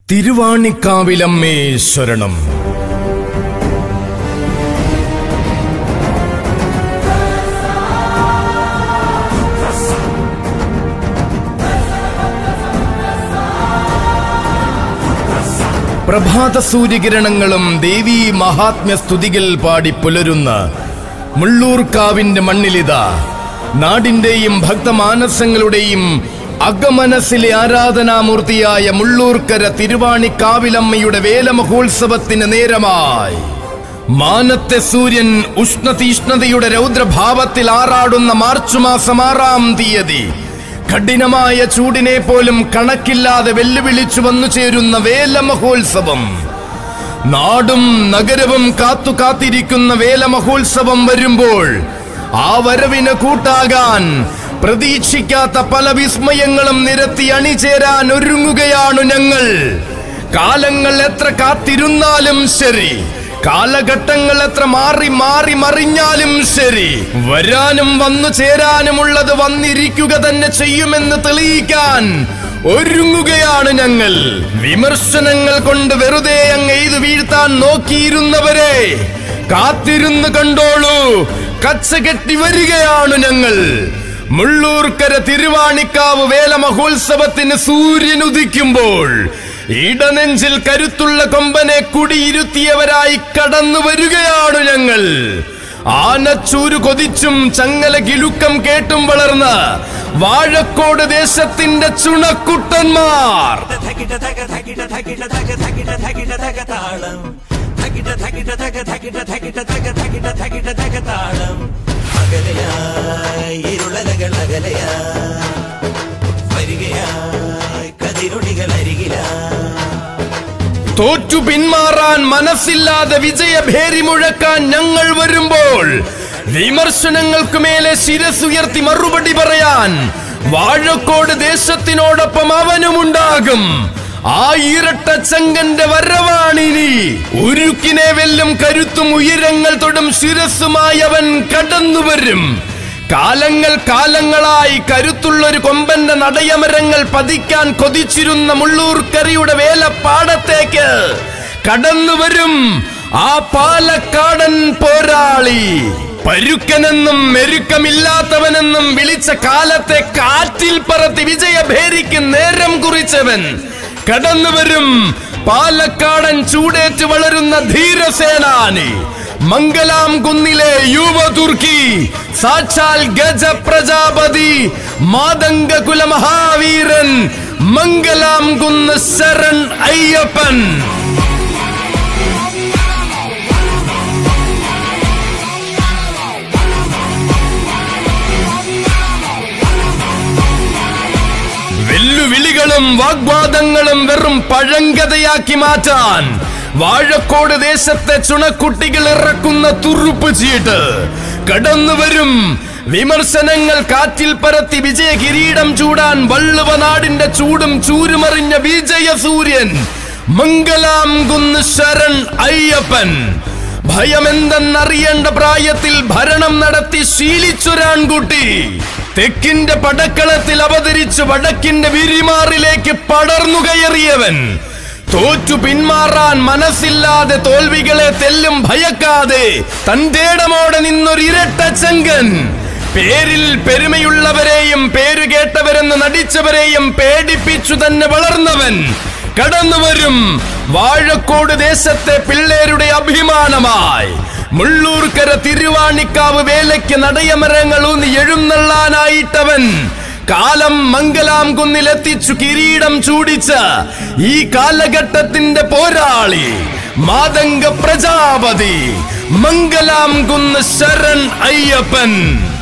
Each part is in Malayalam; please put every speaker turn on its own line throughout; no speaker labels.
തിരുവാണിക്കാവിലമ്മേ ശരണം പ്രഭാത സൂര്യകിരണങ്ങളും ദേവീ മഹാത്മ്യ സ്തുതികൾ പാടി പുലരുന്ന മുള്ളൂർക്കാവിന്റെ മണ്ണിലിതാ നാടിന്റെയും ഭക്തമാനസങ്ങളുടെയും അകമനസ്സിലെ ആരാധനാമൂർത്തിയായ മുള്ളൂർക്കര തിരുവാണിക്കാവിലമ്മയുടെ വേലമഹോത്സവത്തിന് നേരമായി മാനത്തെ സൂര്യൻ ഉഷ്ണതീഷ്ണതയുടെ രൗദ്രഭാവത്തിൽ ആറാടുന്ന മാർച്ച് മാസം ആറാം തീയതി കഠിനമായ ചൂടിനെ പോലും കണക്കില്ലാതെ വെല്ലുവിളിച്ചു വന്നു ചേരുന്ന വേലമഹോത്സവം നാടും നഗരവും കാത്തു കാത്തിരിക്കുന്ന വേലമഹോത്സവം വരുമ്പോൾ ആ വരവിന് കൂട്ടാകാൻ പ്രതീക്ഷിക്കാത്ത പല വിസ്മയങ്ങളും നിരത്തി അണിചേരാൻ ഒരുങ്ങുകയാണ് ഞങ്ങൾ കാലങ്ങൾ എത്ര കാത്തിരുന്നാലും ശരി കാലഘട്ടങ്ങൾ എത്ര മാറി മാറി മറിഞ്ഞാലും ശരി വരാനും വന്നു ചേരാനുമുള്ളത് വന്നിരിക്കുക തന്നെ ചെയ്യുമെന്ന് തെളിയിക്കാൻ ഒരുങ്ങുകയാണ് ഞങ്ങൾ വിമർശനങ്ങൾ കൊണ്ട് വെറുതെ അങ്ങ് എയ്തു വീഴ്ത്താൻ നോക്കിയിരുന്നവരെ കാത്തിരുന്ന് കണ്ടോളൂ കച്ചകെട്ടി വരികയാണ് ഞങ്ങൾ മുള്ളൂർക്കര തിരുവാണിക്കാവ് വേല മഹോത്സവത്തിന് സൂര്യൻ ഉദിക്കുമ്പോൾ ഇടനെഞ്ചിൽ കരുത്തുള്ള കൊമ്പനെ കുടിയിരുത്തിയവരായി കടന്നു വരികയാണ് ഞങ്ങൾ ആനച്ചൂര് കൊതിച്ചും ചങ്ങല കിലുക്കം കേട്ടും വളർന്ന വാഴക്കോട് ദേശത്തിന്റെ ചുണക്കുട്ടന്മാർ
ധകിട ധക ധകിട ധകിട ധക ധകിട ധകിട ധക താളം ധകിട ധകിട ധക ധകിട ധകിട ധക ധകിട ധകിട ധക താളം അകലയായി ഇരുളലകൾ അകലയായി വരികയായി കതിരൊടികൾ അരികിലായി
തോറ്റു പിന്മാറാൻ മനസ്സില്ലാതെ വിജയഭേരി മുഴക്കാൻ ഞങ്ങൾ വരുമ്പോൾ വിമർശനങ്ങൾക്ക് മേലെ ശിരസുയർത്തി മറുപടി പറയാൻ വാഴക്കോട് ദേശത്തിനോടൊപ്പം അവനുമുണ്ടാകും ആ ഇരട്ട ചങ്കന്റെ വരവാണിനി ഉരുക്കിനെ വെല്ലും കരുത്തും ഉയരങ്ങൾ തൊടും ശിരസുമായി അവൻ കടന്നുവരും കാലങ്ങൾ കാലങ്ങളായി കരുത്തുള്ളൊരു കൊമ്പന്റെ നടയമരങ്ങൾ പതിക്കാൻ കൊതിച്ചിരുന്ന മുള്ളൂർക്കരയുടെ വേലപ്പാടത്തേക്ക് കടന്നുവരും ആ പാലക്കാടൻ പോരാളി പരുക്കനെന്നും മെരുക്കമില്ലാത്തവനെന്നും വിളിച്ച കാലത്തെ കാറ്റിൽ പറത്തി വിജയഭേരിക്ക് നേരം കുറിച്ചവൻ കടന്നുവരും പാലക്കാടൻ ചൂടേറ്റ് വളരുന്ന ധീരസേനാനി മംഗലാം കുന്നിലെ യുവതുർക്കി സാക്ഷാൽ ഗജ പ്രജാപതി മാതംഗ കുല മഹാവീരൻ മംഗലാം കുന്ന് ശരൺ അയ്യപ്പൻ വെല്ലുവിളികളും വാഗ്വാദങ്ങളും വെറും പഴങ്കഥയാക്കി മാറ്റാൻ വാഴക്കോട് ദേശത്തെ ചുണക്കുട്ടികൾ ഇറക്കുന്ന തുറുപ്പ് ചീട്ട് കടന്നുവരും വിമർശനങ്ങൾ കാറ്റിൽ പരത്തി വിജയ കിരീടം ചൂടാൻ വള്ളുവ നാടിന്റെ ചൂടും ചൂരുമറിഞ്ഞ വിജയ സൂര്യൻ മംഗലാം കുന്ന് ശരൺ അയ്യപ്പൻ ഭയമെന്തെന്നറിയേണ്ട പ്രായത്തിൽ ഭരണം നടത്തി ശീലിച്ചൊരാൺകുട്ടി തെക്കിന്റെ പടക്കളത്തിൽ അവതരിച്ച് വടക്കിന്റെ വിരിമാറിലേക്ക് പടർന്നു കയറിയവൻ തോറ്റു പിന്മാറാൻ മനസ്സില്ലാതെ തോൽവികളെ തെല്ലും ഭയക്കാതെ തന്റേടമോടെ നിന്നൊരു ഇരട്ട ചങ്കൻ പേരിൽ പെരുമയുള്ളവരെയും പേരുകേട്ടവരെന്ന് നടിച്ചവരെയും പേടിപ്പിച്ചു തന്നെ വളർന്നവൻ കടന്നുവരും വാഴക്കോട് ദേശത്തെ പിള്ളേരുടെ അഭിമാനമായി മുള്ളൂർക്കര തിരുവാണിക്കാവ് വേലയ്ക്ക് നടയമരങ്ങൾ ഊന്നി എഴുന്നള്ളാനായിട്ടവൻ കാലം മംഗലാം കുന്നിലെത്തിച്ചു കിരീടം ചൂടിച്ച ഈ കാലഘട്ടത്തിന്റെ പോരാളി മാതംഗ പ്രജാപതി മംഗലാം കുന്ന് ശരൺ അയ്യപ്പൻ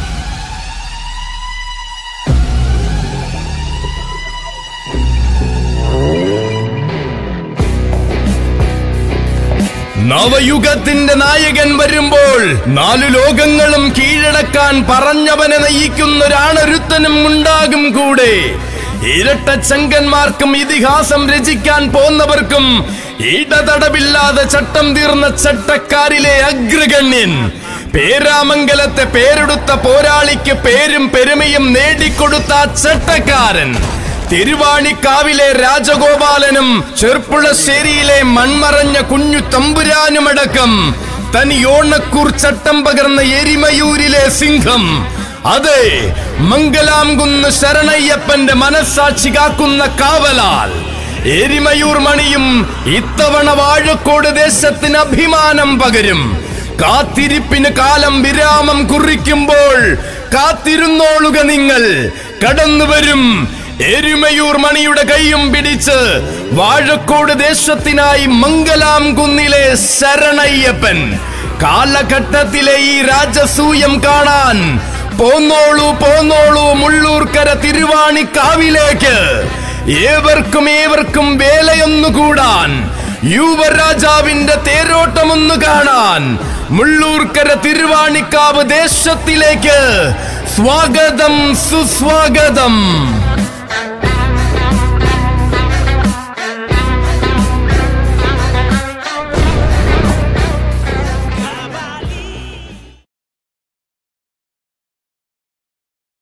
നവയുഗത്തിന്റെ നായകൻ വരുമ്പോൾ നാലു ലോകങ്ങളും കീഴടക്കാൻ പറഞ്ഞവനെ നയിക്കുന്ന ഒരാണൊരുത്തനും ഉണ്ടാകും കൂടെ ഇരട്ട ചങ്കന്മാർക്കും ഇതിഹാസം രചിക്കാൻ പോന്നവർക്കും ഇടതടവില്ലാതെ ചട്ടം തീർന്ന ചട്ടക്കാരിലെ അഗ്രഗണ്യൻ പേരാമംഗലത്തെ പേരെടുത്ത പോരാളിക്ക് പേരും പെരുമയും നേടിക്കൊടുത്ത ആ ചട്ടക്കാരൻ തിരുവാണിക്കാവിലെ രാജഗോപാലനും ചെർപ്പുളശ്ശേരിയിലെ മൺമറഞ്ഞ കുഞ്ഞു തമ്പുരാനുമടക്കം തനിയോണക്കൂർ ചട്ടം പകർന്ന എരിമയൂരിലെ സിംഹം അതെ മംഗലാംകുന്ന് ശരണയ്യപ്പന്റെ മനസ്സാക്ഷി കാക്കുന്ന കാവലാൽ എരിമയൂർ മണിയും ഇത്തവണ വാഴക്കോട് ദേശത്തിന് അഭിമാനം പകരും കാത്തിരിപ്പിന് കാലം വിരാമം കുറിക്കുമ്പോൾ കാത്തിരുന്നോളുക നിങ്ങൾ കടന്നുവരും എരുമയൂർ മണിയുടെ കൈയും പിടിച്ച് വാഴക്കോട് ദേശത്തിനായി മംഗലാം കുന്നിലെ ശരണയ്യപ്പൻ കാലഘട്ടത്തിലെ ഈ രാജസൂയം കാണാൻ പോന്നോളൂ പോന്നോളൂ മുള്ളൂർക്കര തിരുവാണിക്കാവിലേക്ക് ഏവർക്കും ഏവർക്കും വേലയൊന്നു കൂടാൻ യുവരാജാവിന്റെ തേരോട്ടമൊന്നു കാണാൻ മുള്ളൂർക്കര തിരുവാണിക്കാവ് ദേശത്തിലേക്ക് സ്വാഗതം സുസ്വാഗതം